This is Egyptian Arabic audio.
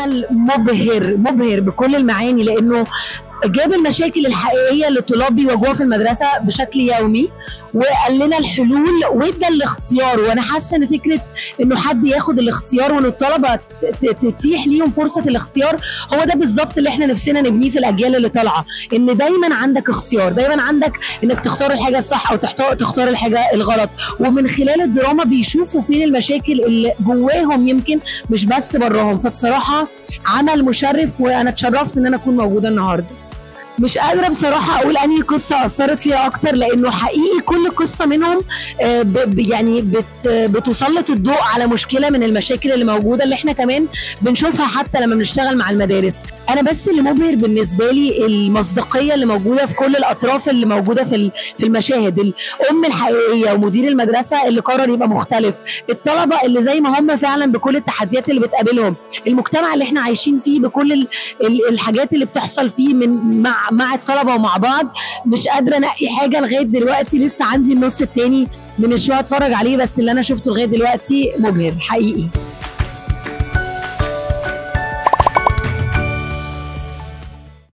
عمل مبهر مبهر بكل المعاني لانه جاب المشاكل الحقيقيه اللي الطلاب بيواجهوها في المدرسه بشكل يومي وقال لنا الحلول وادى الاختيار وانا حاسه ان فكره انه حد ياخد الاختيار وان الطلبه ت- ت- تتيح ليهم فرصه الاختيار هو ده بالظبط اللي احنا نفسنا نبنيه في الاجيال اللي طالعه ان دايما عندك اختيار دايما عندك انك تختار الحاجه الصح او تختار تختار الحاجه الغلط ومن خلال الدراما بيشوفوا فين المشاكل اللي جواهم يمكن مش بس براهم فبصراحه عمل مشرف وانا اتشرفت ان انا اكون موجوده النهارده مش قادره بصراحه اقول انهي قصه اثرت فيها اكتر لانه حقيقي كل قصه منهم آه، ب- ب- يعني بت بتسلط الضوء على مشكله من المشاكل اللي موجوده اللي احنا كمان بنشوفها حتى لما بنشتغل مع المدارس انا بس اللي مبهر بالنسبه لي المصداقيه اللي موجوده في كل الاطراف اللي موجوده في ال- في المشاهد الام الحقيقيه ومدير المدرسه اللي قرر يبقى مختلف الطلبه اللي زي ما هم فعلا بكل التحديات اللي بتقابلهم المجتمع اللي احنا عايشين فيه بكل ال- ال- الحاجات اللي بتحصل فيه من مع مع الطلبه ومع بعض مش قادره انقي حاجه لغايه دلوقتي لسه عندي النص التاني من الشو اتفرج عليه بس اللي انا شفته لغايه دلوقتي مبهر حقيقي